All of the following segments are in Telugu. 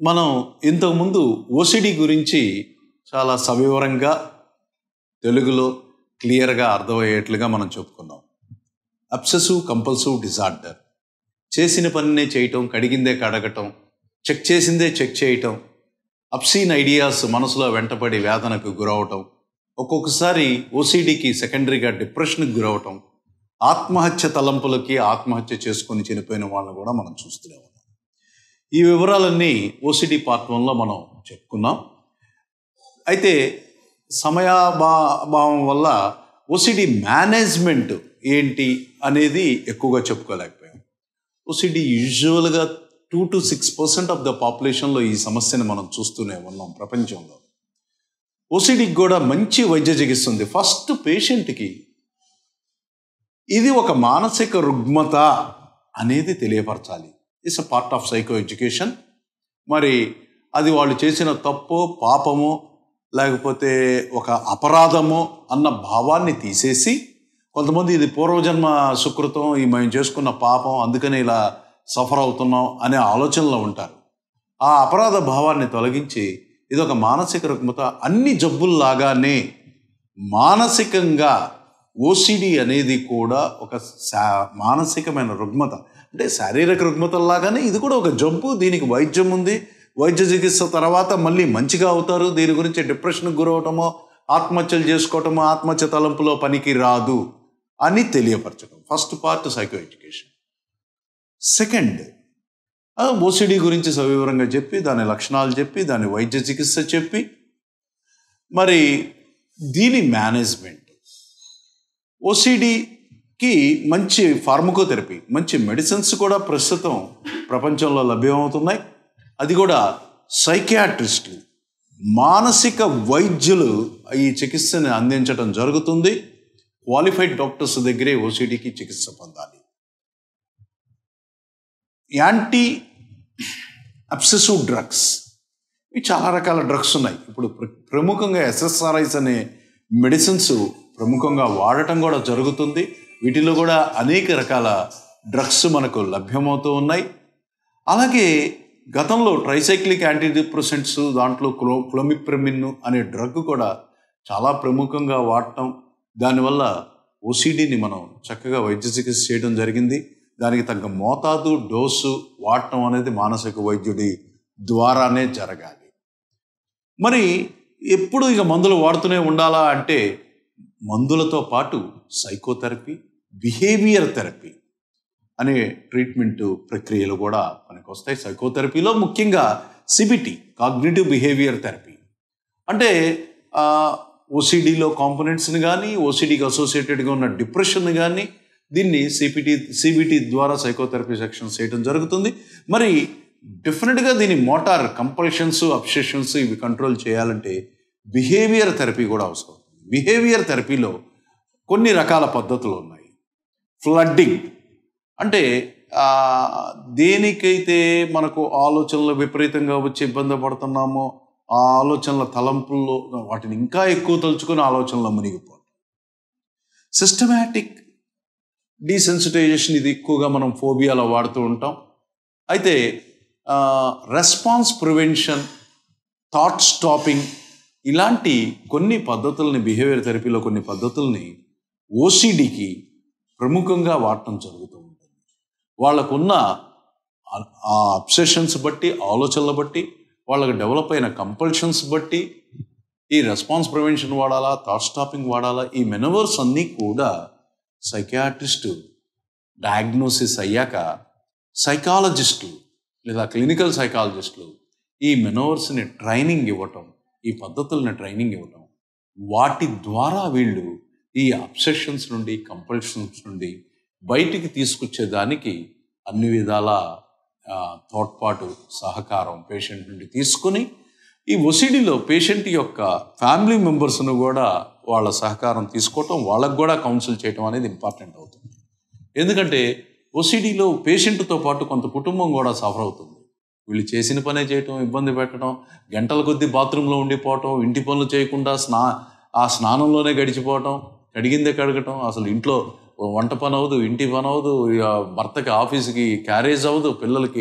మనం ఇంతకుముందు ఓసిడి గురించి చాలా సవివరంగా తెలుగులో క్లియర్గా అర్థమయ్యేట్లుగా మనం చెప్పుకున్నాం అబ్సెసివ్ కంపల్సివ్ డిజార్డర్ చేసిన పనినే చేయటం కడిగిందే కడగటం చెక్ చేసిందే చెక్ చేయటం అప్సీన్ ఐడియాస్ మనసులో వెంటపడి వేదనకు గురవటం ఒక్కొక్కసారి ఓసిడికి సెకండరీగా డిప్రెషన్కి గురవటం ఆత్మహత్య తలంపులకి ఆత్మహత్య చేసుకొని చనిపోయిన వాళ్ళని కూడా మనం చూస్తూనే ఉన్నాం ఈ వివరాలన్నీ ఓసిడి పార్ట్ వన్లో మనం చెప్పుకున్నాం అయితే సమయాభావం వల్ల ఓసిడి మేనేజ్మెంట్ ఏంటి అనేది ఎక్కువగా చెప్పుకోలేకపోయాం ఓసిడి యూజువల్గా two to six percent of the పాపులేషన్లో ఈ సమస్యను మనం చూస్తూనే ఉన్నాం ప్రపంచంలో ఓసిడికి కూడా మంచి వైద్య చికిత్స ఉంది ఫస్ట్ పేషెంట్కి ఇది ఒక మానసిక రుగ్మత అనేది తెలియపరచాలి it's a part of psychoeducation మరి అది వాళ్ళు చేసిన తప్పు పాపము లేకపోతే ఒక అపరాధము అన్న భావాన్ని తీసేసి కొంతమంది ఇది పూర్వజన్మ సుకృతం ఈ మేము చేసుకున్న పాపం అందుకని ఇలా సఫర్ అవుతున్నాం అనే ఆలోచనలో ఉంటారు ఆ అపరాధ భావాన్ని తొలగించి ఇది ఒక మానసిక రుగ్మత అన్ని జబ్బుల్లాగానే మానసికంగా ఓసిడి అనేది కూడా ఒక శా మానసికమైన రుగ్మత అంటే శారీరక రుగ్మతల్లాగానే ఇది కూడా ఒక జబ్బు దీనికి వైద్యం ఉంది వైద్య చికిత్స తర్వాత మళ్ళీ మంచిగా అవుతారు దీని గురించి డిప్రెషన్కి గురవటమో ఆత్మహత్యలు చేసుకోవటమో ఆత్మహత్య తలంపులో పనికి రాదు అని తెలియపరచడం first part psychoeducation second OCD గురించి సవివరంగా చెప్పి దాని లక్షణాలు చెప్పి దాని వైద్య చికిత్స చెప్పి మరి దీని మేనేజ్మెంట్ ఓసిడికి మంచి ఫార్మకోథెరపీ మంచి మెడిసిన్స్ కూడా ప్రస్తుతం ప్రపంచంలో లభ్యమవుతున్నాయి అది కూడా సైకియాట్రిస్టులు మానసిక వైద్యులు ఈ చికిత్సని అందించడం జరుగుతుంది క్వాలిఫైడ్ డాక్టర్స్ దగ్గరే ఓసిడికి చికిత్స పొందాలి యాంటీ అబ్సెసివ్ డ్రగ్స్ ఇవి చాలా రకాల డ్రగ్స్ ఉన్నాయి ఇప్పుడు ప్ర- ప్రముఖంగా ఎస్ఎస్ఆర్ఐస్ అనే మెడిసిన్స్ ప్రముఖంగా వాడటం కూడా జరుగుతుంది వీటిలో కూడా అనేక రకాల డ్రగ్స్ మనకు లభ్యమవుతూ ఉన్నాయి అలాగే గతంలో ట్రైసైక్లిక్ యాంటీ డిప్రెసెంట్స్ దాంట్లో క్లో క్లోమిప్రమిన్ అనే డ్రగ్ కూడా చాలా ప్రముఖంగా వాడటం దానివల్ల ఓసిడిని మనం చక్కగా వైద్య చికిత్స చేయడం జరిగింది దానికి తగ్గ మోతాదు డోసు వాడటం అనేది మానసిక వైద్యుడి ద్వారానే జరగాలి మరి ఎప్పుడు ఇక మందులు వాడుతూనే ఉండాలా అంటే మందులతో పాటు సైకోథెరపీ బిహేవియర్ థెరపీ అనే ట్రీట్మెంట్ ప్రక్రియలు కూడా మనకు వస్తాయి సైకోథెరపీలో ముఖ్యంగా సిబిటి కాగ్నిటివ్ బిహేవియర్ థెరపీ అంటే ఓసిడిలో కాంపోనెంట్స్ని కానీ ఓసిడికి అసోసియేటెడ్గా ఉన్న డిప్రెషన్ కానీ దీన్ని సిపిటి సిబిటి ద్వారా సైకోథెరపీ సెక్షన్ చేయడం జరుగుతుంది మరి డెఫినెట్గా దీని మోటార్ కంపల్షన్స్ అబ్సెషన్స్ ఇవి కంట్రోల్ చేయాలంటే బిహేవియర్ థెరపీ కూడా అవసరం బిహేవియర్ థెరపీలో కొన్ని రకాల పద్ధతులు ఉన్నాయి ఫ్లడ్డింగ్ అంటే ఆ, దేనికైతే మనకు ఆలోచనలు విపరీతంగా వచ్చి ఇబ్బంది పడుతున్నామో ఆ ఆలోచనల తలంపుల్లో వాటిని ఇంకా ఎక్కువ తలుచుకుని ఆలోచనలో మునిగిపోవడం సిస్టమేటిక్ డీసెన్సిటైజేషన్ ఇది ఎక్కువగా మనం ఫోబియాలో వాడుతూ ఉంటాం అయితే రెస్పాన్స్ ప్రివెన్షన్ థాట్ స్టాపింగ్ ఇలాంటి కొన్ని పద్ధతుల్ని బిహేవియర్ థెరపీలో కొన్ని పద్ధతుల్ని ఓసిడికి ప్రముఖంగా వాడటం జరుగుతూ ఉంటుంది వాళ్ళకున్న ఆ- ఆ అబ్సెషన్స్ బట్టి ఆలోచనలు బట్టి వాళ్ళకి డెవలప్ అయిన కంపల్షన్స్ బట్టి ఈ రెస్పాన్స్ ప్రివెన్షన్ వాడాలా థాట్ స్టాపింగ్ వాడాలా ఈ మెనవర్స్ అన్నీ కూడా సైకియాట్రిస్టు డయాగ్నోసిస్ అయ్యాక సైకాలజిస్టులు లేదా క్లినికల్ సైకాలజిస్టులు ఈ మెనోవర్స్ని ట్రైనింగ్ ఇవ్వటం ఈ పద్ధతుల్ని ట్రైనింగ్ ఇవ్వటం వాటి ద్వారా వీళ్ళు ఈ అబ్సెషన్స్ నుండి కంపల్షన్స్ నుండి బయటికి తీసుకొచ్చేదానికి అన్ని విధాల ఆ, తోడ్పాటు సహకారం పేషెంట్ నుండి తీసుకుని ఈ ఒసిడిలో పేషెంట్ యొక్క ఫ్యామిలీ మెంబర్స్ను కూడా వాళ్ళ సహకారం తీసుకోవటం వాళ్ళకు కూడా కౌన్సిల్ చేయటం అనేది ఇంపార్టెంట్ అవుతుంది ఎందుకంటే ఒసిడిలో పేషెంట్తో పాటు కొంత కుటుంబం కూడా సఫర్ అవుతుంది వీళ్ళు చేసిన పనే చేయటం ఇబ్బంది పెట్టడం గంటల కొద్దీ బాత్రూంలో ఉండిపోవటం ఇంటి పనులు చేయకుండా స్నా ఆ స్నానంలోనే గడిచిపోవటం కడిగిందే కడగటం అసలు ఇంట్లో వంట పని అవ్వదు ఇంటి పని అవ్వదు ఇక భర్తకి ఆఫీస్కి క్యారేజ్ అవ్వదు పిల్లలకి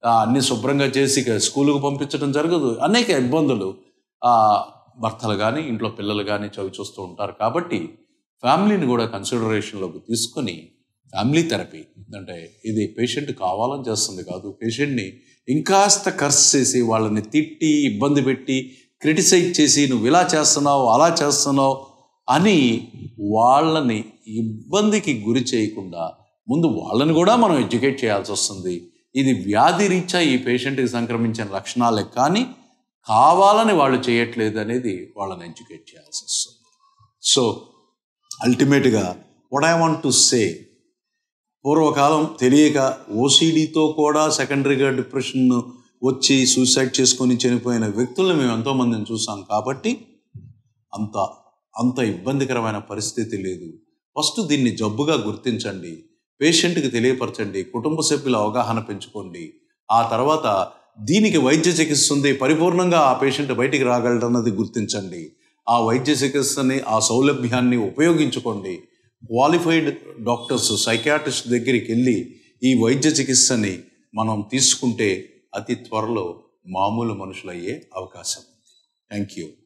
ఆ, అన్ని శుభ్రంగా చేసి ఇక స్కూలుకు పంపించడం జరగదు అనేక ఇబ్బందులు ఆ, భర్తలు కానీ ఇంట్లో పిల్లలు కానీ చవి చూస్తూ ఉంటారు కాబట్టి ఫ్యామిలీని కూడా కన్సిడరేషన్లోకి తీసుకొని ఫ్యామిలీ థెరపీ అంటే ఇది పేషెంట్ కావాలని చేస్తుంది కాదు పేషెంట్ని ఇంకాస్త కర్స్ చేసి వాళ్ళని తిట్టి ఇబ్బంది పెట్టి క్రిటిసైజ్ చేసి నువ్వు ఇలా చేస్తున్నావు అలా చేస్తున్నావు అని వాళ్ళని ఇబ్బందికి గురి చేయకుండా ముందు వాళ్ళని కూడా మనం ఎడ్యుకేట్ చేయాల్సి వస్తుంది ఇది వ్యాధి రీత్యా ఈ పేషెంట్కి సంక్రమించిన లక్షణాలే కానీ కావాలని వాళ్ళు చేయట్లేదు అనేది వాళ్ళని ఎడ్యుకేట్ చేయాల్సి వస్తుంది సో అల్టిమేట్గా what I want to say పూర్వకాలం తెలియక ఓసీడీతో కూడా సెకండరీగా డిప్రెషన్ వచ్చి సూసైడ్ చేసుకొని చనిపోయిన వ్యక్తులను మేము ఎంతోమందిని చూసాం కాబట్టి అంత అంత ఇబ్బందికరమైన పరిస్థితి లేదు ఫస్ట్ దీన్ని జబ్బుగా గుర్తించండి పేషెంట్కి తెలియపరచండి కుటుంబ సభ్యుల అవగాహన పెంచుకోండి ఆ తర్వాత దీనికి వైద్య చికిత్స ఉంది పరిపూర్ణంగా ఆ పేషెంట్ బయటికి రాగలడన్నది గుర్తించండి ఆ వైద్య చికిత్సని ఆ సౌలభ్యాన్ని ఉపయోగించుకోండి క్వాలిఫైడ్ డాక్టర్స్ సైకాట్రిస్ట్ దగ్గరికి వెళ్ళి ఈ వైద్య చికిత్సని మనం తీసుకుంటే అతి త్వరలో మామూలు మనుషులయ్యే అవకాశం ఉంది థ్యాంక్ యూ